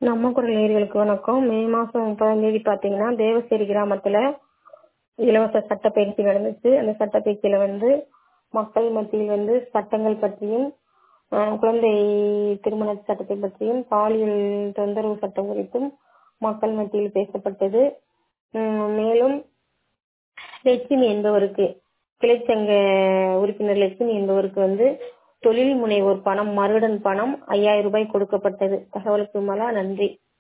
நம்ம குரல் நேயர்களுக்கு வணக்கம் மே மாதம் முப்பதாம் தேதி பார்த்தீங்கன்னா தேவசேரி கிராமத்தில் இலவச சட்டப்பயிற்சி நடந்துச்சு அந்த சட்டப்பயிற்சியில் வந்து மக்கள் மத்தியில் வந்து சட்டங்கள் பற்றியும் ஆஹ் குழந்தை திருமண சட்டத்தை பற்றியும் பாலியல் தொந்தரவு சட்டம் குறித்தும் மக்கள் மத்தியில் பேசப்பட்டது உம் மேலும் லட்சுமி என்பவருக்கு கிளைச்சங்க உறுப்பினர் லட்சுமி என்பவருக்கு வந்து தொழில் முனைவோர் பணம் மறுடன் பணம் ஐயாயிரம் ரூபாய் கொடுக்கப்பட்டது தகவலுக்கு மலா நன்றி